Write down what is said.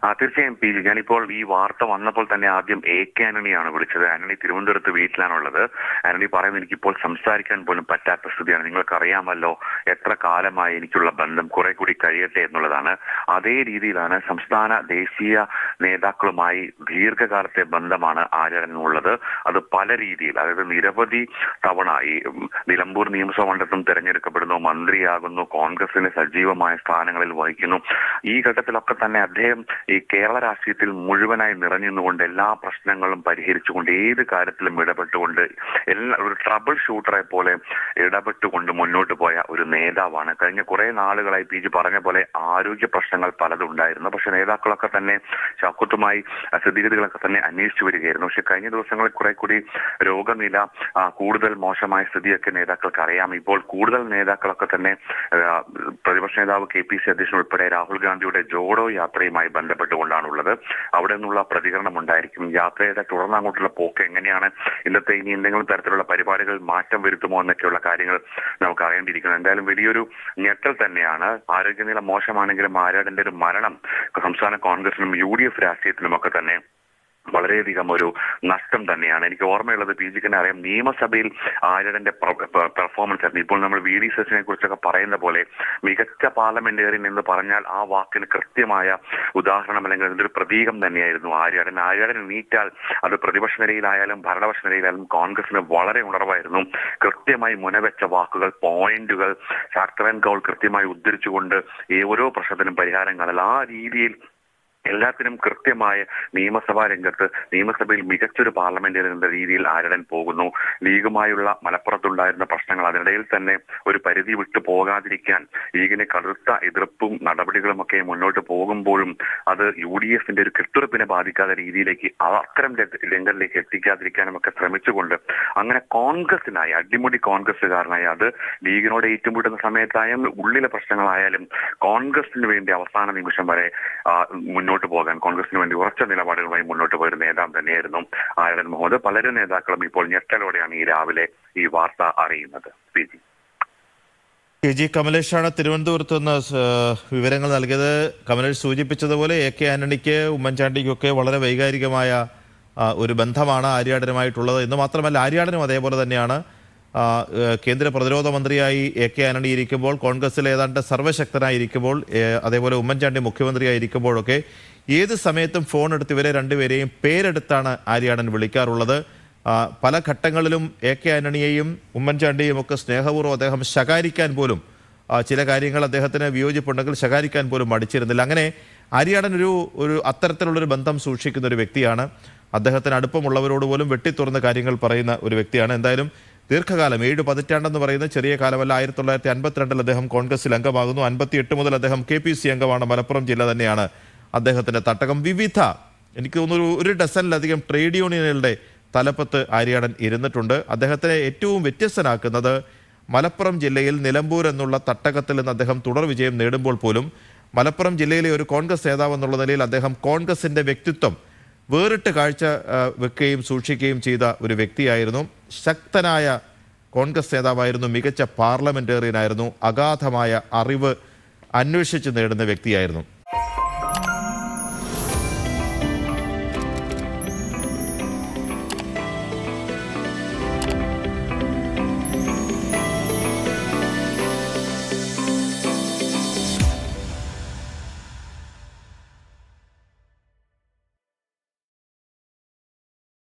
ആ, തീർച്ചയായും P G ഞാനിപ്പോൾ ഈ വാർത്ത വന്നപ്പോൾ തന്നെ ആദ്യം എ കെ ആന്റണിയാണ് വിളിച്ചത് ആന്റണി തിരുവനന്തപുരത്ത് വീട്ടിലാണുള്ളത് ആന്റണി പറയുന്നത് എനിക്കിപ്പോൾ സംസാരിക്കാൻ പോലും പറ്റാത്ത സ്ഥിതിയാണ് നിങ്ങൾക്കറിയാമല്ലോ എത്ര കാലമായി എനിക്കുള്ള ബന്ധം കുറെ കൂടി കഴിയട്ടെ എന്നുള്ളതാണ് അതേ രീതിയിലാണ് സംസ്ഥാന ദേശീയ നേതാക്കളുമായി ദീർഘകാലത്തെ ബന്ധമാണ് ആചരണമുള്ളത് അത് പല രീതിയിൽ അതായത് നിരവധി തവണ ഈ ഉം, നിലമ്പൂർ നിയമസഭാ മണ്ഡലത്തിൽ തെരഞ്ഞെടുക്കപ്പെടുന്നു മന്ത്രിയാകുന്നു കോൺഗ്രസിന് സജീവമായ സ്ഥാനങ്ങളിൽ വഹിക്കുന്നു ഈ ഘട്ടത്തിലൊക്കെ തന്നെ അദ്ദേഹം ഈ കേരള രാഷ്ട്രീയത്തിൽ മുഴുവനായി നിറഞ്ഞുകൊണ്ട് എല്ലാ പ്രശ്നങ്ങളും പരിഹരിച്ചുകൊണ്ട് ഏത് കാര്യത്തിലും ഇടപെട്ടുകൊണ്ട് എല്ലാ ഒരു ട്രബിൾ ഷൂട്ടറെ പോലെ ഇടപെട്ടുകൊണ്ട് മുന്നോട്ട് പോയ ഒരു നേതാവാണ് കഴിഞ്ഞ കുറെ നാളുകളായി പി ജി പറഞ്ഞ പോലെ ആരോഗ്യ പ്രശ്നങ്ങൾ പലതും ഉണ്ടായിരുന്നു പക്ഷെ നേതാക്കളൊക്കെ തന്നെ ശാക്കുത്തുമായി ആ, സ്ഥിതിഗതികളൊക്കെ തന്നെ അന്വേഷിച്ചു വരികയായിരുന്നു പക്ഷെ കഴിഞ്ഞ ദിവസങ്ങളിൽ കുറെ കൂടി രോഗനില ആ, കൂടുതൽ മോശമായ സ്ഥിതിയൊക്കെ നേതാക്കൾക്ക് അറിയാം ഇപ്പോൾ കൂടുതൽ നേതാക്കളൊക്കെ തന്നെ ആ, പ്രതിപക്ഷ നേതാവ് കെ പി സി അധ്യക്ഷൻ ഉൾപ്പെടെ രാഹുൽ ഗാന്ധിയുടെ ജോഡോ യാത്രയുമായി ബന്ധപ്പെട്ടുകൊണ്ടാണുള്ളത് അവിടെ നിന്നുള്ള പ്രതികരണം ഉണ്ടായിരിക്കും യാത്രയുടെ തുടർന്ന് അങ്ങോട്ടുള്ള പോക്ക് എങ്ങനെയാണ് ഇന്നത്തെ ഇനി എന്തെങ്കിലും തരത്തിലുള്ള പരിപാടികൾ മാറ്റം വരുത്തുമോ എന്നൊക്കെയുള്ള കാര്യങ്ങൾ നമുക്ക് അറിയേണ്ടിയിരിക്കുന്നു എന്തായാലും വലിയൊരു ഞെട്ടൽ തന്നെയാണ് ആരോഗ്യനില മോശമാണെങ്കിലും ആരാടന്റെ ഒരു മരണം സംസ്ഥാന കോൺഗ്രസിനും യു ഡി എഫ് രാഷ്ട്രീയത്തിലും ഒക്കെ തന്നെ വളരെയധികം ഒരു നഷ്ടം തന്നെയാണ് എനിക്ക് ഓർമ്മയുള്ളത് പി ജിക്ക് തന്നെ അറിയാം നിയമസഭയിൽ ആര്യടന്റെ പെർഫോമൻസ് ആയിരുന്നു ഇപ്പോൾ നമ്മൾ വി ഡി സച്ചിനെ കുറിച്ചൊക്കെ പറയുന്ന പോലെ മികച്ച പാർലമെന്റേറിയൻ എന്ന് പറഞ്ഞാൽ ആ വാക്കിന് കൃത്യമായ ഉദാഹരണം അല്ലെങ്കിൽ അതിന്റെ ഒരു പ്രതീകം തന്നെയായിരുന്നു ആര്യാടൻ ആര്യാടൻ നീറ്റാൽ അത് പ്രതിപക്ഷ നിരയിലായാലും ഭരണപക്ഷ നിരയിലായാലും കോൺഗ്രസിന് വളരെ ഉണർവായിരുന്നു കൃത്യമായി മുനവെച്ച വാക്കുകൾ പോയിന്റുകൾ ശാക്തവൻ കൗൾ കൃത്യമായി ഉദ്ധരിച്ചുകൊണ്ട് ഈ ഓരോ പ്രശ്നത്തിനും പരിഹാരം കാണൽ ആ രീതിയിൽ എല്ലാത്തിനും കൃത്യമായ നിയമസഭാ രംഗത്ത് നിയമസഭയിൽ മികച്ചൊരു പാർലമെന്റേറിയൻ എന്ന രീതിയിൽ ആരടൻ പോകുന്നു ലീഗുമായുള്ള മലപ്പുറത്തുണ്ടായിരുന്ന പ്രശ്നങ്ങൾ അതിനിടയിൽ തന്നെ ഒരു പരിധി വിട്ടു പോകാതിരിക്കാൻ ലീഗിന് കടുത്ത എതിർപ്പും നടപടികളും ഒക്കെ മുന്നോട്ട് പോകുമ്പോഴും അത് യു ഡി എഫിന്റെ ഒരു കെട്ടുറപ്പിനെ ബാധിക്കാത്ത രീതിയിലേക്ക് അത്തരം രംഗ- രംഗങ്ങളിലേക്ക് എത്തിക്കാതിരിക്കാനും ഒക്കെ ശ്രമിച്ചുകൊണ്ട് അങ്ങനെ കോൺഗ്രസിനായി അടിമുടി കോൺഗ്രസ്സുകാരനായി അത് ലീഗിനോട് ഏറ്റുമുട്ടുന്ന സമയത്തായാലും ഉള്ളിലെ പ്രശ്നങ്ങളായാലും കോൺഗ്രസിന് വേണ്ടി അവസാന നിമിഷം വരെ ആ, മുന്നോട്ട് പോകാൻ കോൺഗ്രസിന് വേണ്ടി ഉറച്ച നിലപാടുകളുമായി മുന്നോട്ട് പോയ ഒരു നേതാവ് തന്നെയായിരുന്നു ആര്യൻ മുഹമ്മദ് പലരും നേതാക്കളും ഇപ്പോൾ ഞെട്ടലോടെയാണ് ഈ രാവിലെ ഈ വാർത്ത അറിയുന്നത് പി ജി കെ ജി കമലേഷാണ് തിരുവനന്തപുരത്ത് നിന്ന് സ് വിവരങ്ങൾ നൽകിയത് കമലേഷ് സൂചിപ്പിച്ചതുപോലെ എ കെ ആന്റണിക്ക് ഉമ്മൻചാണ്ടിക്കൊക്കെ വളരെ വൈകാരികമായ ആ, ഒരു ബന്ധമാണ് ആര്യാടനുമായിട്ടുള്ളത് എന്ന് മാത്രമല്ല ആര്യാടനും അതേപോലെ തന്നെയാണ് ആ, ഏഹ്, കേന്ദ്ര പ്രതിരോധ മന്ത്രിയായി എ കെ ആന്റണി ഇരിക്കുമ്പോൾ കോൺഗ്രസിൽ ഏതാണ്ട് സർവ്വശക്തനായിരിക്കുമ്പോൾ ഏഹ്, അതേപോലെ ഉമ്മൻചാണ്ടി മുഖ്യമന്ത്രിയായിരിക്കുമ്പോഴൊക്കെ ഏത് സമയത്തും ഫോൺ എടുത്ത് ഇവരെ രണ്ടുപേരെയും പേരെടുത്താണ് ആര്യാടൻ വിളിക്കാറുള്ളത് ആ, പല ഘട്ടങ്ങളിലും എ കെ ആന്റണിയെയും ഉമ്മൻചാണ്ടിയെയും ഒക്കെ സ്നേഹപൂർവ്വം അദ്ദേഹം ശകാരിക്കാൻ പോലും ആ, ചില കാര്യങ്ങൾ അദ്ദേഹത്തിന് വിയോജിപ്പുണ്ടെങ്കിൽ ശകാരിക്കാൻ പോലും മടിച്ചിരുന്നില്ല അങ്ങനെ ആര്യാടൻ ഒരു ഒരു അത്തരത്തിലുള്ളൊരു ബന്ധം സൂക്ഷിക്കുന്ന ഒരു വ്യക്തിയാണ് അദ്ദേഹത്തിന് അടുപ്പമുള്ളവരോട് പോലും വെട്ടിത്തുറന്ന് കാര്യങ്ങൾ പറയുന്ന ഒരു വ്യക്തിയാണ് എന്തായാലും ദീർഘകാലം ഏഴ് പതിറ്റാണ്ടെന്ന് പറയുന്ന ചെറിയ കാലമല്ല ആയിരത്തി തൊള്ളായിരത്തി അൻപത്തിരണ്ടിൽ അദ്ദേഹം കോൺഗ്രസിൽ അംഗമാകുന്നു അൻപത്തിയെട്ട് മുതൽ അദ്ദേഹം കെ പി സി അംഗമാണ് മലപ്പുറം ജില്ല തന്നെയാണ് അദ്ദേഹത്തിന്റെ തട്ടകം വിവിധ എനിക്ക് തോന്നുന്നു ഒരു- ഒരു ഡസനിലധികം ട്രേഡ് യൂണിയനുകളുടെ തലപ്പത്ത് ആര്യാടൻ ഇരുന്നിട്ടുണ്ട് അദ്ദേഹത്തെ ഏറ്റവും വ്യത്യസ്തനാക്കുന്നത് മലപ്പുറം ജില്ലയിൽ നിലമ്പൂർ എന്നുള്ള തട്ടകത്തിൽ നിന്ന് അദ്ദേഹം തുടർ വിജയം നേടുമ്പോൾ പോലും മലപ്പുറം ജില്ലയിലെ ഒരു കോൺഗ്രസ് നേതാവ് എന്നുള്ള നിലയിൽ അദ്ദേഹം കോൺഗ്രസിന്റെ വ്യക്തിത്വം വേറിട്ട് കാഴ്ച ആ, വെക്കുകയും സൂക്ഷിക്കുകയും ചെയ്ത ഒരു വ്യക്തിയായിരുന്നു ശക്തനായ കോൺഗ്രസ് നേതാവായിരുന്നു മികച്ച പാർലമെന്റേറിയനായിരുന്നു അഗാധമായ അറിവ് അന്വേഷിച്ച് നേടുന്ന വ്യക്തിയായിരുന്നു